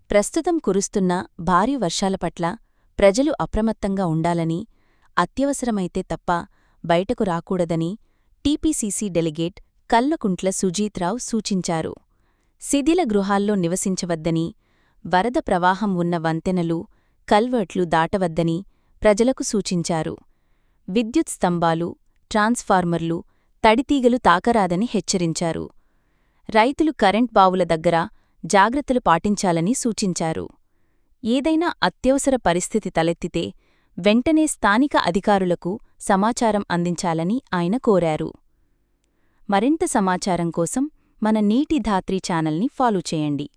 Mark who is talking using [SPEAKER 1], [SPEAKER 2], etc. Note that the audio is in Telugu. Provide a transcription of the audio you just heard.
[SPEAKER 1] ప్రస్తుతం కురుస్తున్న భారీ వర్షాల పట్ల ప్రజలు అప్రమత్తంగా ఉండాలని అత్యవసరమైతే తప్ప బయటకు రాకూడదని టీపీసీసీ డెలిగేట్ కల్వకుంట్ల సుజీత్రావు సూచించారు శిథిల గృహాల్లో నివసించవద్దని వరద ప్రవాహం ఉన్న వంతెనలు కల్వర్ట్లు దాటవద్దని ప్రజలకు సూచించారు విద్యుత్ స్తంభాలు ట్రాన్స్ఫార్మర్లు తడితీగలు తాకరాదని హెచ్చరించారు రైతులు కరెంట్ బావుల దగ్గర జాగ్రత్తలు పాటించాలని సూచించారు ఏదైనా అత్యవసర పరిస్థితి తలెత్తితే వెంటనే స్థానిక అధికారులకు సమాచారం అందించాలని ఆయన కోరారు మరింత సమాచారం కోసం మన నీటి ధాత్రి ఛానల్ని ఫాలో చేయండి